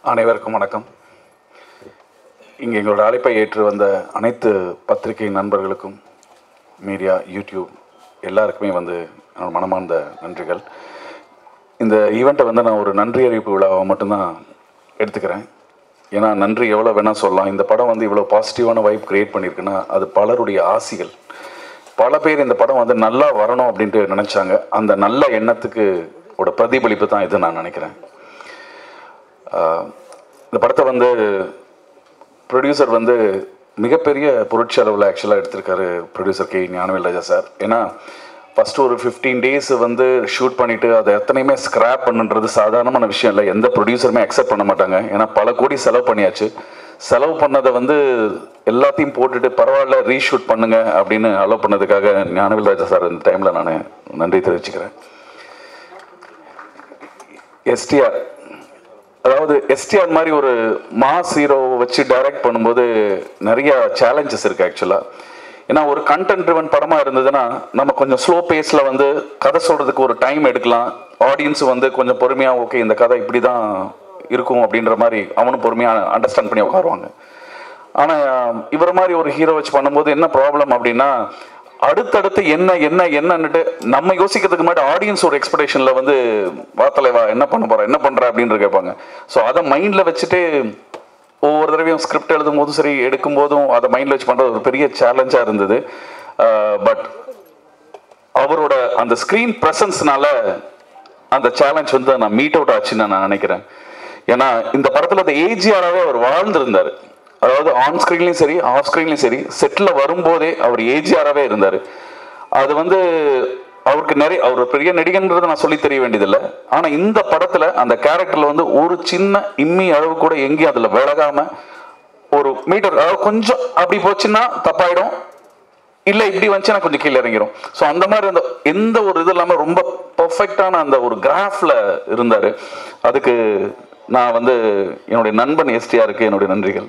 அனைவருக்கும் வணக்கம் இங்கே எங்களோட அழைப்பை ஏற்று வந்த அனைத்து பத்திரிகை நண்பர்களுக்கும் மீடியா யூடியூப் எல்லாருக்குமே வந்து என்னோட மனமார்ந்த நன்றிகள் இந்த ஈவெண்ட்டை வந்து நான் ஒரு நன்றி அறிவிப்பு விழாவை மட்டும்தான் எடுத்துக்கிறேன் ஏன்னா நன்றி எவ்வளோ வேணால் சொல்லலாம் இந்த படம் வந்து இவ்வளோ பாசிட்டிவான வைப் கிரியேட் பண்ணியிருக்குன்னா அது பலருடைய ஆசிகள் பல பேர் இந்த படம் வந்து நல்லா வரணும் அப்படின்ட்டு நினச்சாங்க அந்த நல்ல எண்ணத்துக்கு ஓட பிரதிபலிப்பு தான் இது நான் நினைக்கிறேன் ஆஹ் இந்த படத்தை வந்து ப்ரொடியூசர் வந்து மிகப்பெரிய பொருட்செலவில் ஆக்சுவலாக எடுத்திருக்காரு producer K Gnanavel Raja sir ஏன்னா ஃபஸ்ட்டு ஒரு ஃபிஃப்டீன் டேஸ் வந்து ஷூட் பண்ணிவிட்டு அதை எத்தனையுமே ஸ்க்ராப் பண்ணுன்றது சாதாரணமான விஷயம் இல்லை எந்த ப்ரொடியூசருமே அக்செப்ட் பண்ண மாட்டாங்க ஏன்னா பல கோடி செலவு பண்ணியாச்சு செலவு பண்ணதை வந்து எல்லாத்தையும் போட்டுட்டு பரவாயில்ல ரீஷூட் பண்ணுங்க அப்படின்னு அலோவ் பண்ணதுக்காக ஞானவேல் ராஜா சார் இந்த டைமில் நான் நன்றி தெரிவிச்சுக்கிறேன் எஸ்டிஆர் அதாவது எஸ்டிஆர் மாதிரி ஒரு மாஸ் ஹீரோவை வச்சு டைரக்ட் பண்ணும்போது நிறைய சேலஞ்சஸ் இருக்கு ஆக்சுவலாக ஏன்னா ஒரு கண்டென்ட் ட்ரிவன் படமாக இருந்ததுன்னா நம்ம கொஞ்சம் ஸ்லோ பேஸில் வந்து கதை சொல்கிறதுக்கு ஒரு டைம் எடுக்கலாம் ஆடியன்ஸ் வந்து கொஞ்சம் பொறுமையாக ஓகே இந்த கதை இப்படி தான் இருக்கும் அப்படின்ற மாதிரி அவனும் பொறுமையாக அண்டர்ஸ்டாண்ட் பண்ணி உட்காருவாங்க ஆனால் இவர் மாதிரி ஒரு ஹீரோ வச்சு பண்ணும்போது என்ன ப்ராப்ளம் அப்படின்னா அடுத்தடுத்து என்ன என்ன என்னன்னுட்டு நம்ம யோசிக்கிறதுக்கு முன்னாடி ஆடியன்ஸ் ஒரு எக்ஸ்பெக்டேஷனில் வந்து வா தலைவா என்ன பண்ண போற என்ன பண்ற அப்படின்னு கேட்பாங்க ஸோ அதை மைண்டில் வச்சுட்டு ஒவ்வொரு தடவையும் ஸ்கிரிப்ட் எழுதும் போதும் சரி எடுக்கும் போதும் அதை மைண்டில் வச்சு பண்ணுறது ஒரு பெரிய சேலஞ்சாக இருந்தது பட் அவரோட அந்த ஸ்க்ரீன் ப்ரெசன்ஸ்னால அந்த சேலஞ்ச் வந்து நான் மீட் அவுட் ஆச்சுன்னு நான் நினைக்கிறேன் ஏன்னா இந்த படத்தில் அந்த ஏஜிஆராகவே அவர் வாழ்ந்திருந்தார் அதாவது ஆன் ஸ்க்ரீன்லையும் சரி ஆஃப் ஸ்க்ரீன்லையும் சரி செட்டில் வரும்போதே அவர் ஏஜிஆராகவே இருந்தார் அது வந்து அவருக்கு நிறைய அவர் பெரிய நடிகன்றதை நான் சொல்லி தெரிய வேண்டியதில்லை ஆனால் இந்த படத்தில் அந்த கேரக்டரில் வந்து ஒரு சின்ன இம்மி அளவு கூட எங்கேயும் அதில் விலகாம ஒரு மீட்டர் அதாவது கொஞ்சம் அப்படி போச்சுன்னா தப்பாயிடும் இல்லை இப்படி வந்துச்சுன்னா கொஞ்சம் கீழே இறங்கிரும் ஸோ அந்த மாதிரி அந்த எந்த ஒரு இது இல்லாமல் ரொம்ப பர்ஃபெக்டான அந்த ஒரு கிராஃபில் இருந்தார் அதுக்கு நான் வந்து என்னுடைய நண்பன் எஸ்டிஆருக்கு என்னுடைய நன்றிகள்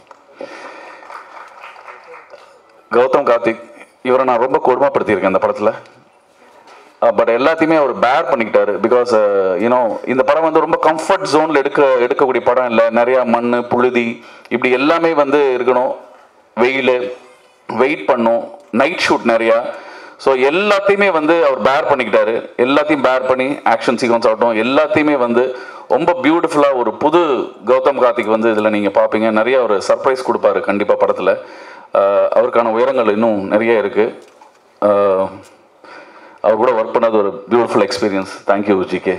கௌதம் கார்த்திக் இவரை நான் ரொம்ப கொடுமைப்படுத்தியிருக்கேன் இந்த படத்தில் பட் எல்லாத்தையுமே அவர் பேர் பண்ணிக்கிட்டாரு பிகாஸ் யூனோ இந்த படம் வந்து ரொம்ப கம்ஃபர்ட் ஜோனில் எடுக்க எடுக்கக்கூடிய படம் இல்லை நிறையா மண் புழுதி இப்படி எல்லாமே வந்து இருக்கணும் வெயில் வெயிட் பண்ணும் நைட் ஷூட் நிறையா ஸோ எல்லாத்தையுமே வந்து அவர் பேர் பண்ணிக்கிட்டாரு எல்லாத்தையும் பேர் பண்ணி ஆக்ஷன் சீக்வன்ஸ் ஆகட்டும் எல்லாத்தையுமே வந்து ரொம்ப பியூட்டிஃபுல்லாக ஒரு புது கௌதம் கார்த்திக் வந்து இதில் நீங்கள் பார்ப்பீங்க நிறைய ஒரு சர்ப்ரைஸ் கொடுப்பாரு கண்டிப்பாக படத்தில் அவருக்கான உயரங்கள் இன்னும் நிறைய இருக்குது அவர் கூட ஒர்க் பண்ணது ஒரு beautiful experience thank you GK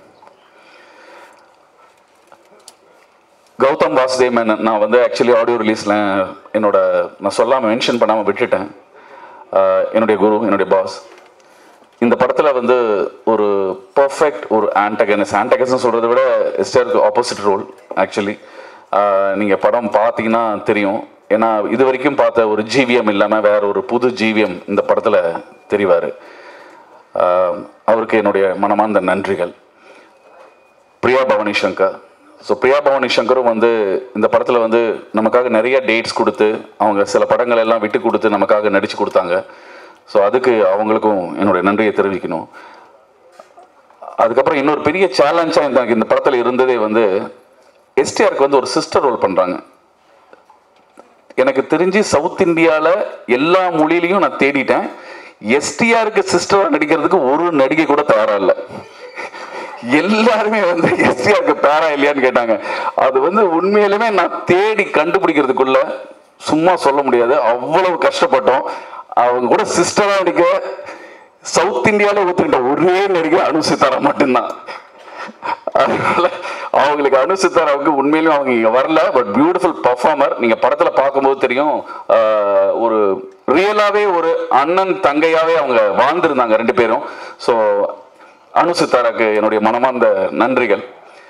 Gautham Vasudev Menon நான் வந்து ஆக்சுவலி ஆடியோ ரிலீஸில் என்னோட நான் சொல்லாமல் மென்ஷன் பண்ணாமல் விட்டுட்டேன் ஆஹ் என்னுடைய குரு என்னுடைய பாஸ் இந்த படத்தில் வந்து ஒரு பர்ஃபெக்ட் ஒரு ஆன்டகனஸ் ஆன்டகனஸ் சொல்கிறத விட எஸ்டருக்கு ஆப்போசிட் ரோல் ஆக்சுவலி நீங்கள் படம் பார்த்தீங்கன்னா தெரியும் ஏன்னா இது வரைக்கும் பார்த்த ஒரு ஜீவியம் இல்லாமல் வேற ஒரு புது ஜீவியம் இந்த படத்தில் தெரிவார் அவருக்கு என்னுடைய மனமார்ந்த நன்றிகள் பிரியா பவானி சங்கர் ஸோ பிரியா பவானி சங்கரும் வந்து இந்த படத்தில் வந்து நமக்காக நிறைய டேட்ஸ் கொடுத்து அவங்க சில படங்கள் எல்லாம் விட்டு கொடுத்து நமக்காக நடித்து கொடுத்தாங்க ஸோ அதுக்கு அவங்களுக்கும் என்னுடைய நன்றியை தெரிவிக்கணும் அதுக்கப்புறம் இன்னொரு பெரிய சேலஞ்சாக இந்த இந்த படத்தில் இருந்ததே வந்து எஸ்டிஆருக்கு வந்து ஒரு சிஸ்டர் ரோல் பண்ணுறாங்க எனக்கு தெரிஞ்சு சவுத் இந்தியாவில் எல்லா மொழியிலையும் நான் தேடிட்டேன் எஸ்டிஆருக்கு சிஸ்டராக நடிக்கிறதுக்கு ஒரு நடிகை கூட தயாரா இல்லை எல்லாருமே வந்து எஸ்டிஆருக்கு பேரா இல்லையான்னு கேட்டாங்க அது வந்து உண்மையிலுமே நான் தேடி கண்டுபிடிக்கிறதுக்குள்ள சும்மா சொல்ல முடியாது அவ்வளவு கஷ்டப்பட்டோம் அவங்க கூட சிஸ்டரா நடிக்க சவுத் இந்தியாவில் ஒத்துக்கிட்ட ஒரே நடிகை அனுசித்தாரா மட்டும்தான் அதனால அவங்களுக்கு அனுசித்தாராவுக்கு உண்மையிலும் அவங்க இங்க வரல பட் பியூட்டிஃபுல் பர்ஃபார்மர் நீங்க படத்துல பார்க்கும்போது தெரியும் ஆஹ், ஒரு ரியலாவே ஒரு அண்ணன் தங்கையாவே அவங்க வாழ்ந்திருந்தாங்க ரெண்டு பேரும் ஸோ அனுசித்தாராக்கு என்னுடைய மனமார்ந்த நன்றிகள்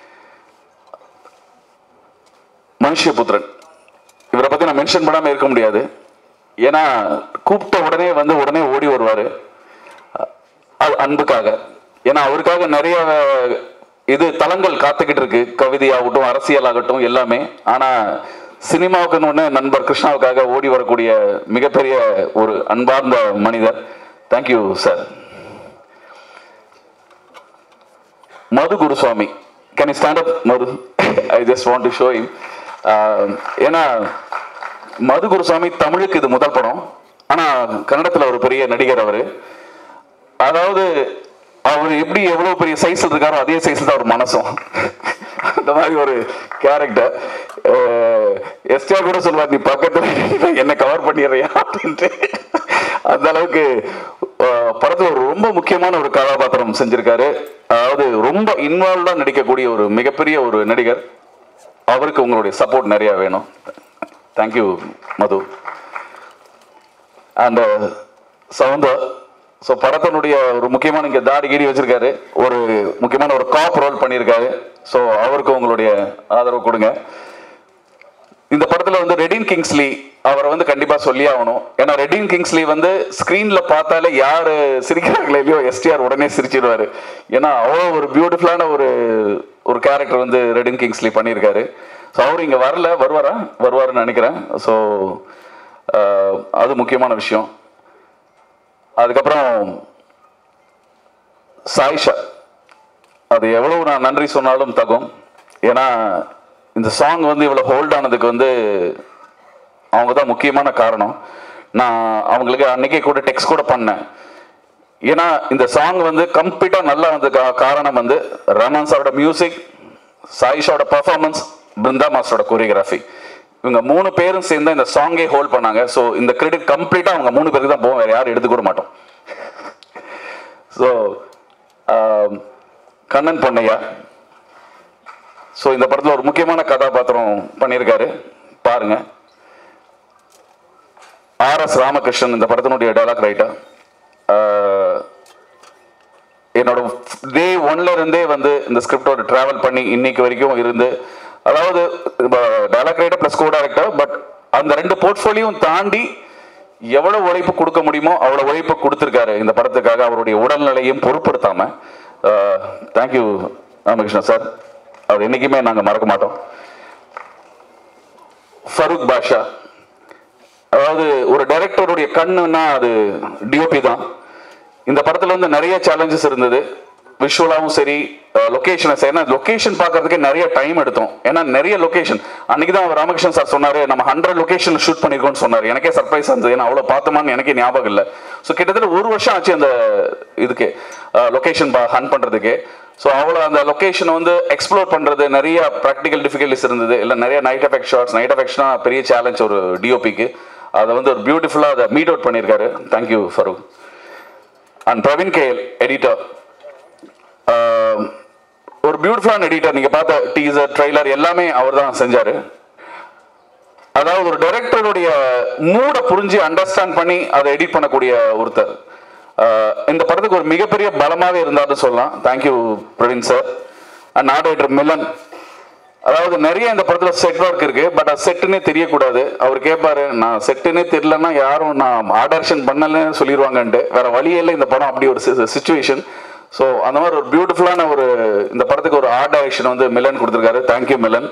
மனுஷபுத்திரன் இவரை பத்தி நான் மென்ஷன் பண்ணாம இருக்க முடியாது ஏன்னா கூப்பிட்ட உடனே வந்து உடனே ஓடி வருவாரு அது அன்புக்காக ஏன்னா அவருக்காக நிறைய இது தளங்கள் காத்துக்கிட்டு இருக்கு கவிதையாகட்டும் அரசியலாகட்டும் எல்லாமே ஆனா சினிமாவுக்குன்னு ஒன்று நண்பர் கிருஷ்ணாவுக்காக ஓடி வரக்கூடிய மிகப்பெரிய ஒரு அன்பார்ந்த மனிதர் thank you sir Madhu Guruswamy can you stand up Madhu I just want to show him ஏன்னா மது குருசாமி தமிழுக்கு இது முதல் படம் ஆனா கன்னடத்துல ஒரு பெரிய நடிகர் அவரு அதாவது அவர் எப்படி எவ்வளவு பெரிய சைஸ் இருக்காரோ அதே சைஸ் தான் அவர் மனசும் அந்த மாதிரி ஒரு கேரக்டர் எஸ்டிஆர் கூட சொல்லுவார் நீ பக்கத்துல என்ன கவர் பண்ணிடுறியா அப்படின்ட்டு அந்த அளவுக்கு அஹ், படத்துல ஒரு ரொம்ப முக்கியமான ஒரு கதாபாத்திரம் செஞ்சிருக்காரு அதாவது ரொம்ப இன்வால்வ்டா நடிக்கக்கூடிய ஒரு மிகப்பெரிய ஒரு நடிகர் அவருக்கு உங்களுடைய சப்போர்ட் நிறைய வேணும் thank you Madhu and Soundar so படத்தினுடைய ஒரு முக்கியமான இங்கே தாடி கீடி வச்சிருக்காரு ஒரு முக்கியமான ஒரு காப் ரோல் பண்ணியிருக்காரு ஸோ அவருக்கு உங்களுடைய ஆதரவு கொடுங்க இந்த படத்துல வந்து ரெடின் கிங்ஸ்லி அவரை வந்து கண்டிப்பா சொல்லி ஆகணும் ஏன்னா ரெடின் கிங்ஸ்லி வந்து ஸ்கிரீன்ல பார்த்தாலே யாரு சிரிக்கிறாங்களோ இல்லையோ எஸ்டிஆர் உடனே சிரிச்சிடுவாரு ஏன்னா அவ்வளோ ஒரு பியூட்டிஃபுல்லான ஒரு ஒரு கேரக்டர் வந்து ரெடின் கிங்ஸ்லி பண்ணியிருக்காரு ஸோ அவர் இங்க வரல வருவாரா வருவாருன்னு நினைக்கிறேன் ஸோ அது முக்கியமான விஷயம் அதுக்கப்புறம் சாயிஷா அது எவ்வளவு நான் நன்றி சொன்னாலும் தகும் ஏன்னா இந்த சாங் வந்து இவ்வளோ ஹோல்ட் ஆனதுக்கு வந்து அவங்க தான் முக்கியமான காரணம் நான் அவங்களுக்கு அன்னைக்கே கூட டெக்ஸ்ட் கூட பண்ணேன் ஏன்னா இந்த சாங் வந்து கம்ப்ளீட்டாக நல்லா வந்த கா- காரணம் வந்து ரமன் சாரோட மியூசிக் சாயிஷாவோட பர்ஃபார்மன்ஸ் பிருந்தா மாஸ்டரோட கொரியோகிராஃபி இவங்க மூணு பேரும் சேர்ந்து இந்த சாங்கே ஹோல்ட் பண்ணாங்க ஸோ இந்த கிரெடிட் கம்ப்ளீட்டாக அவங்க மூணு பேருக்கு தான் போவோம் வேற யாரும் எடுத்துக்கூட மாட்டோம் ஸோ கண்ணன் பொன்னையா ஸோ இந்த படத்தில் ஒரு முக்கியமான கதாபாத்திரம் பண்ணியிருக்காரு பாருங்க ஆர் எஸ் ராமகிருஷ்ணன் இந்த படத்தினுடைய டைலாக் ரைட்டர் என்னோட டே ஒன்ல இருந்தே வந்து இந்த ஸ்கிரிப்டோட டிராவல் பண்ணி இன்னைக்கு வரைக்கும் இருந்து அதாவது dialogue writer plus co director but அந்த ரெண்டு போர்ட்ஃபோலியும் தாண்டி எவ்வளவு உழைப்பு கொடுக்க முடியுமோ அவ்வளவு உழைப்பு கொடுத்துருக்காரு இந்த படத்துக்காக அவருடைய உடல்நிலையும் பொருட்படுத்தாம தேங்க்யூ ராமகிருஷ்ணன் சார் அவர் என்னைக்குமே நாங்கள் மறக்க மாட்டோம் ஃபரூக் பாஷா அதாவது ஒரு டைரக்டருடைய கண்ணுன்னா அது டிஓபி தான் இந்த படத்துல வந்து நிறைய சேலஞ்சஸ் இருந்தது விஷுவலாவும் சரி லொகேஷனை சரி ஏன்னா லொகேஷன் பார்க்கறதுக்கே நிறைய டைம் எடுத்தோம் ஏன்னா நிறைய லொகேஷன் அன்னைக்கு தான் ராமகிருஷ்ணன் சார் சொன்னாரு நம்ம ஹண்ட்ரட் லொகேஷன் ஷூட் பண்ணிருக்கோம்னு சொன்னாரு எனக்கே சர்ப்ரைஸ் இருந்தது ஏன்னா அவ்வளோ பார்த்தோமான்னு எனக்கே ஞாபகம் இல்லை ஸோ கிட்டத்தட்ட ஒரு வருஷம் ஆச்சு அந்த இதுக்கு லொகேஷன் ஹன் பண்றதுக்கு ஸோ அவ்வளோ அந்த லொகேஷனை வந்து எக்ஸ்ப்ளோர் பண்றது நிறைய ப்ராக்டிக்கல் டிஃபிகல்டிஸ் இருந்தது இல்லை நிறைய நைட் எஃபெக்ட் ஷார்ட்ஸ் நைட் எஃபெக்ட்ஸ்னா பெரிய சேலஞ்ச் ஒரு டிஓபிக்கு அதை வந்து ஒரு பியூட்டிஃபுல்லாக அதை மீட் அவுட் பண்ணியிருக்காரு thank you Farooq and Praveen KL editor ஒரு பியூட்டிஃபுல்லான எடிட்டர் நீங்க பார்த்த டீசர் ட்ரைலர் எல்லாமே அவர் தான் செஞ்சாரு அதாவது ஒரு டைரக்டருடைய மூட புரிஞ்சு அண்டர்ஸ்டாண்ட் பண்ணி அதை எடிட் பண்ணக்கூடிய ஒருத்தர் அஹ் இந்த படத்துக்கு ஒரு மிகப்பெரிய பலமாவே இருந்தாருன்னு சொல்லலாம் தேங்க்யூ பிரவீன் சார் அண்ட் ஆர்டர் மில்லன் அதாவது நிறைய இந்த படத்துல செட் ஒர்க் இருக்கு பட் அது செட்டுன்னே தெரியக்கூடாது அவர் கேட்பாரு நான் செட்டுன்னே தெரியலன்னா யாரும் நான் ஆடர்ஷன் பண்ணலன்னு சொல்லிடுவாங்கன்ட்டு வேற வழியே இல்லை இந்த படம் அப்படி ஒரு சுச்சுவேஷன் ஸோ அந்த மாதிரி ஒரு பியூட்டிஃபுல்லான ஒரு இந்த படத்துக்கு ஒரு ஆர்ட் டைரக்ஷன் வந்து மிலன் கொடுத்துருக்காரு thank you Milan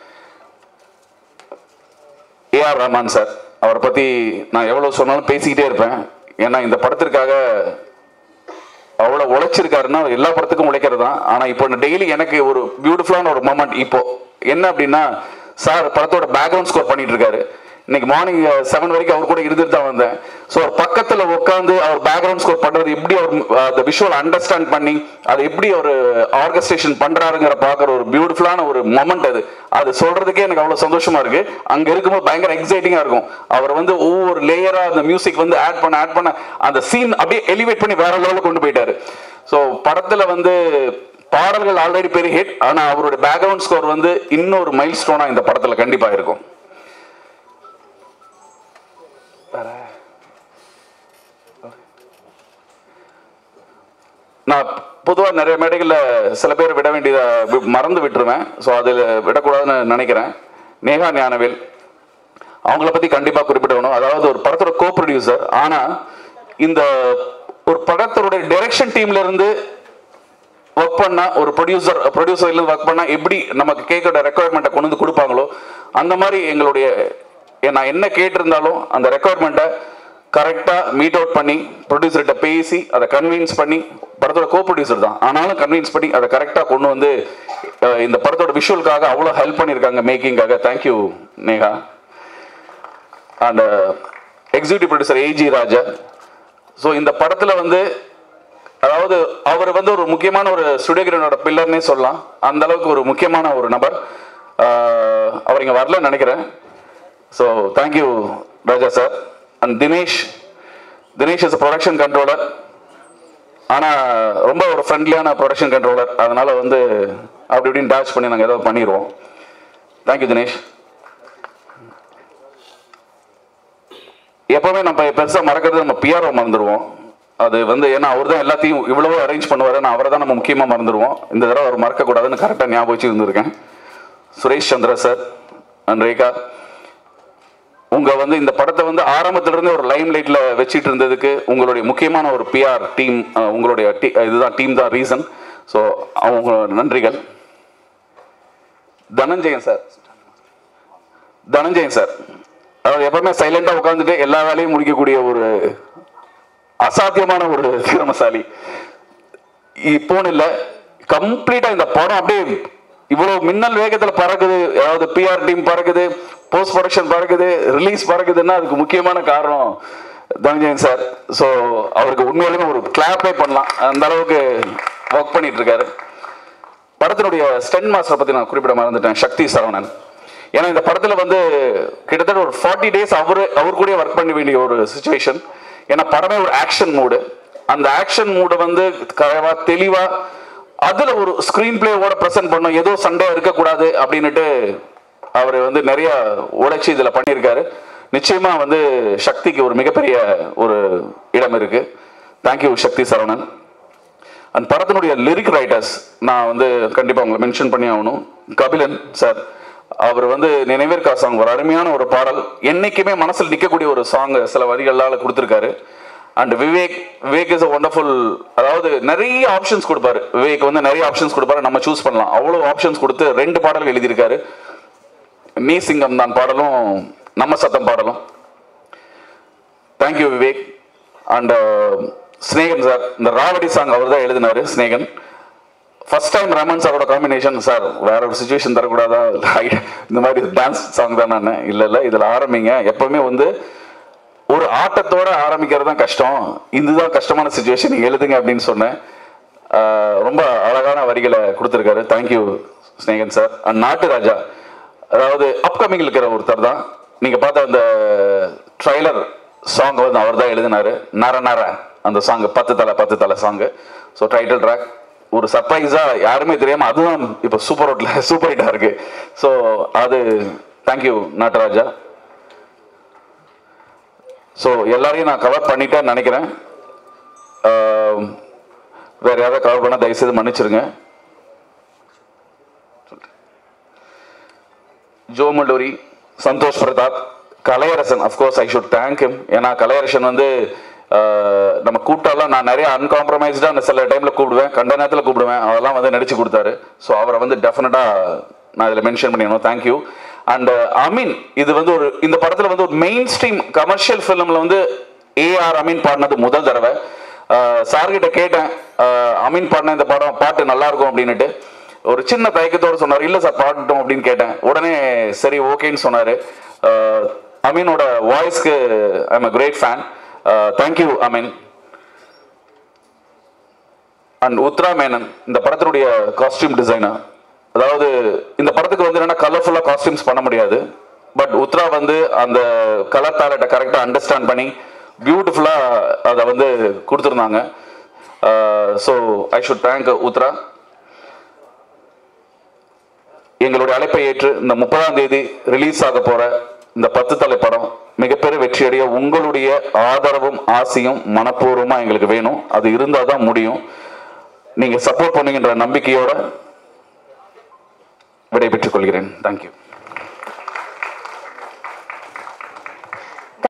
A R Rahman sir அவரை பத்தி நான் எவ்வளவு சொன்னாலும் பேசிக்கிட்டே இருப்பேன் ஏன்னா இந்த படத்திற்காக அவ்வளவு உழைச்சிருக்காருன்னா அவர் எல்லா படத்துக்கும் உழைக்கிறது தான் ஆனா இப்போ டெய்லி எனக்கு ஒரு பியூட்டிஃபுல்லான ஒரு மொமெண்ட் இப்போ என்ன அப்படின்னா சார் படத்தோட பேக்ரவுண்ட் ஸ்கோர் பண்ணிட்டு இருக்காரு இன்னைக்கு மார்னிங் செவன் வரைக்கும் அவர் கூட இருந்துட்டு தான் வந்தேன் ஸோ அவர் பக்கத்துல உட்காந்து அவர் பேக்ரவுண்ட் ஸ்கோர் பண்றது எப்படி அவர் அந்த விஷுவல் அண்டர்ஸ்டாண்ட் பண்ணி அதை எப்படி அவர் ஆர்கஸ்ட்ரேஷன் பண்றாருங்கிற பார்க்குற ஒரு பியூட்டிஃபுல்லான ஒரு மொமெண்ட் அது அது சொல்றதுக்கே எனக்கு அவ்வளவு சந்தோஷமா இருக்கு அங்க இருக்கும்போது பயங்கர எக்ஸைட்டிங்கா இருக்கும் அவர் வந்து ஒவ்வொரு லேயரா அந்த மியூசிக் வந்து ஆட் பண்ண ஆட் பண்ண அந்த சீன் அப்படியே எலிவேட் பண்ணி வேற லெவலில் கொண்டு போயிட்டாரு ஸோ படத்துல வந்து பாடல்கள் ஆல்ரெடி பெரிய ஹிட் ஆனா அவருடைய பேக்ரவுண்ட் ஸ்கோர் வந்து இன்னொரு மைல் ஸ்டோனா இந்த படத்துல கண்டிப்பா இருக்கும் நான் பொதுவாக நிறைய மேடைகளில் சில பேர் விட வேண்டியதை வி- மறந்து விட்டுருவேன் ஸோ அதில் விடக்கூடாதுன்னு நினைக்கிறேன் நேகா ஞானவேல் அவங்கள பற்றி கண்டிப்பாக குறிப்பிடணும் அதாவது ஒரு படத்தோட கோ ப்ரொடியூசர் ஆனால் இந்த ஒரு படத்தோடைய டைரக்ஷன் டீம்ல இருந்து ஒர்க் பண்ணா ஒரு ப்ரொடியூசர் ப்ரொடியூசர்ல ஒர்க் பண்ணா எப்படி நமக்கு கேட்குற ரெக்குவயர்மெண்ட்டை கொண்டு வந்து கொடுப்பாங்களோ அந்த மாதிரி எங்களுடைய ஏ- நான் என்ன கேட்டிருந்தாலும் அந்த ரெக்குவயர்மெண்ட்டை கரெக்டாக மீட் அவுட் பண்ணி ப்ரொடியூசர்கிட்ட பேசி அதை கன்வின்ஸ் பண்ணி படத்தோட கோ ப்ரொடியூசர் தான் ஆனாலும் கன்வின்ஸ் பண்ணி அதை கரெக்டாக கொண்டு வந்து அஹ் இந்த படத்தோட விஷுவலுக்காக அவ்வளோ ஹெல்ப் பண்ணியிருக்காங்க மேக்கிங்காக thank you Neha and executive producer A G Raja so இந்த படத்தில் வந்து அதாவது அவர் வந்து ஒரு முக்கியமான ஒரு ஸ்டுடியோகிரனோட பில்லர்னே சொல்லலாம் அந்த அளவுக்கு ஒரு முக்கியமான ஒரு நபர் ஆஹ் அவர் இங்கே வரலன்னு நினைக்கிறேன் so thank you Raja sir and Dinesh Dinesh is production controller ஆனால் ரொம்ப ஒரு ஃப்ரெண்ட்லியான ப்ரொடக்ஷன் கண்ட்ரோலர் அதனால வந்து அப்படி இப்படின்னு டேச் பண்ணி நாங்கள் ஏதாவது பண்ணிடுவோம் தேங்க்யூ தினேஷ் எப்பவுமே நம்ம பெருசாக மறக்கிறது நம்ம பிஆர்ஓ மறந்துடுவோம் அது வந்து ஏன்னா அவர் தான் எல்லாத்தையும் இவ்வளவோ அரேஞ்ச் பண்ணுவார் நான் அவரை தான் நம்ம முக்கியமாக மறந்துடுவோம் இந்த தடவை அவர் மறக்கக்கூடாதுன்னு கரெக்டாக ஞாபகம் வச்சு இருந்திருக்கேன் சுரேஷ் சந்திரா சார் அண்ட் ரேகா உங்க வந்து இந்த படத்தை வந்து ஆரம்பத்துல இருந்து ஒரு லைம் லைட்ல வச்சிட்டு இருந்ததுக்கு உங்களுடைய முக்கியமான ஒரு பிஆர் டீம் உங்களுடைய டி- இதுதான் டீம் தான் ரீசன் ஸோ அவங்க நன்றிகள் தனஞ்சயன் சார் தனஞ்சயன் சார் அதாவது எப்பவுமே சைலண்டா உட்காந்துட்டு எல்லா வேலையும் முடிக்கக்கூடிய ஒரு அசாத்தியமான ஒரு திறமசாலி இப்போன்னு இல்ல கம்ப்ளீட்டா இந்த படம் அப்படியே இவ்வளவு மின்னல் வேகத்துல பறக்குது அதாவது பிஆர் டீம் பறக்குது போஸ்ட் ப்ரொடக்ஷன் பறக்குது ரிலீஸ் பறக்குதுன்னா அதுக்கு முக்கியமான காரணம் தனஞ்சயன் சார் ஸோ அவருக்கு உண்மையிலுமே ஒரு கிளாப்பே பண்ணலாம் அந்த அளவுக்கு ஒர்க் பண்ணிட்டு இருக்காரு படத்தினுடைய ஸ்டென் மாஸ்டர் பத்தி நான் குறிப்பிட மறந்துட்டேன் சக்தி சரவணன் ஏன்னா இந்த படத்துல வந்து கிட்டத்தட்ட ஒரு ஃபார்ட்டி டேஸ் அவரு அவர் கூட ஒர்க் பண்ண வேண்டிய ஒரு சுச்சுவேஷன் ஏன்னா படமே ஒரு ஆக்ஷன் மூடு அந்த ஆக்ஷன் மூடை வந்து கரெக்டா தெளிவா அதுல ஒரு ஸ்கிரீன் பிளேவோட ப்ரெசென்ட் பண்ணும் ஏதோ சண்டே இருக்கக்கூடாது அப்படின்னுட்டு அவர் வந்து நிறைய உழைச்சி இதுல பண்ணியிருக்காரு நிச்சயமா வந்து சக்திக்கு ஒரு மிகப்பெரிய ஒரு இடம் இருக்கு தேங்க்யூ சக்தி சரவணன் அந்த படத்தினுடைய லிரிக் ரைட்டர்ஸ் நான் வந்து கண்டிப்பாக உங்களை மென்ஷன் பண்ணி ஆகணும் கபிலன் சார் அவர் வந்து நினைவிற்கா சாங் ஒரு அருமையான ஒரு பாடல் என்னைக்குமே மனசில் நிற்கக்கூடிய ஒரு சாங் சில வரிகளால கொடுத்துருக்காரு and Vivek Vivek is a wonderful அதாவது நிறைய ஆப்ஷன்ஸ் கொடுப்பாரு விவேக் வந்து நிறைய ஆப்ஷன்ஸ் கொடுப்பாரு நம்ம சூஸ் பண்ணலாம் அவ்வளோ ஆப்ஷன்ஸ் கொடுத்து ரெண்டு பாடல்கள் எழுதியிருக்காரு நீ சிங்கம் தான் பாடலும் நம்ம சத்தம் பாடலும் thank you Vivek and Snehan sir இந்த ராவடி சாங் அவர் தான் எழுதினாரு ஸ்னேகன் ஃபர்ஸ்ட் டைம் ரமன் சாரோட காம்பினேஷன் சார் வேற ஒரு சுச்சுவேஷன் தரக்கூடாதா இந்த மாதிரி டான்ஸ் சாங் தான் நான் இல்லை இல்லை இதில் ஆரம்பிங்க எப்பவுமே வந்து ஒரு ஆட்டத்தோட ஆரம்பிக்கிறது தான் கஷ்டம் இதுதான் கஷ்டமான சுச்சுவேஷன் நீங்க எழுதுங்க அப்படின்னு சொன்னேன் ஆஹ் ரொம்ப அழகான வரிகளை கொடுத்துருக்காரு தேங்க்யூ ஸ்னேகன் சார் அண்ட் நாட்டு ராஜா அதாவது அப்கமிங் இருக்கிற ஒருத்தர் தான் நீங்க பார்த்த அந்த ட்ரைலர் சாங் வந்து அவர் தான் எழுதினாரு நர நர அந்த சாங் பத்து தலை பத்து தலை சாங் ஸோ டைட்டில் ட்ராக் ஒரு சர்ப்ரைஸா யாருமே தெரியாம அதுதான் இப்போ சூப்பர் ஹிட்ல சூப்பர் ஹிட்டா இருக்கு ஸோ அது தேங்க்யூ நாட்டராஜா ஸோ எல்லாரையும் நான் கவர் பண்ணிட்டேன்னு நினைக்கிறேன் ஆம், வேற யாராவது கவர் பண்ணா தயவுசெய்து மன்னிச்சிருங்க Jo Malloori Santhosh Prathap Kalaiyarasan of course I should thank him ஏன்னா கலையரசன் வந்து ஆஹ், நம்ம கூப்பிட்டாலாம் நான் நிறைய அன்காம்ப்ரமைஸ்டாக அந்த சில டைமில் கூப்பிடுவேன் கண்ட நேரத்தில் கூப்பிடுவேன் அதெல்லாம் வந்து நடிச்சு கொடுத்தாரு ஸோ அவரை வந்து டெஃபினட்டாக நான் இதில் மென்ஷன் பண்ணிடணும் தேங்க்யூ அண்ட் அமீன் இது வந்து ஒரு இந்த படத்தில் வந்து ஒரு மெயின் ஸ்ட்ரீம் கமர்ஷியல் ஃபிலிமில் வந்து ஏஆர் அமீன் பாடினது முதல் தடவை சார்கிட்ட கேட்டேன் ஆஹ், அமீன் பாடின இந்த படம் பாட்டு நல்லா இருக்கும் அப்படின்னுட்டு ஒரு சின்ன தயக்கத்தோட சொன்னார் இல்லை சார் பாடட்டும் அப்படின்னு கேட்டேன் உடனே சரி ஓகேன்னு சொன்னார் அமீனோட வாய்ஸ்க்கு I'm a great fan thank you Ameen and Uthra Menon இந்த படத்தினுடைய காஸ்டியூம் டிசைனர் அதாவது இந்த படத்துக்கு வந்து என்னன்னா கலர்ஃபுல்லாக காஸ்டியூம்ஸ் பண்ண முடியாது பட் உத்ரா வந்து அந்த கலர் பேலட்டை கரெக்டாக அண்டர்ஸ்டாண்ட் பண்ணி பியூட்டிஃபுல்லாக அதை வந்து கொடுத்துருந்தாங்க so I should thank Uthra எங்களுடைய அழைப்பை ஏற்று இந்த முப்பதாம் தேதி ரிலீஸ் ஆக போற இந்த பத்து தலை படம் மிகப்பெரிய வெற்றியடைய உங்களுடைய ஆதரவும் ஆசையும் மனப்பூர்வமா எங்களுக்கு வேணும் அது இருந்தால் தான் முடியும் நீங்க சப்போர்ட் பண்ணுங்கன்ற நம்பிக்கையோட விடைபெற்றுக் கொள்கிறேன் தேங்க்யூ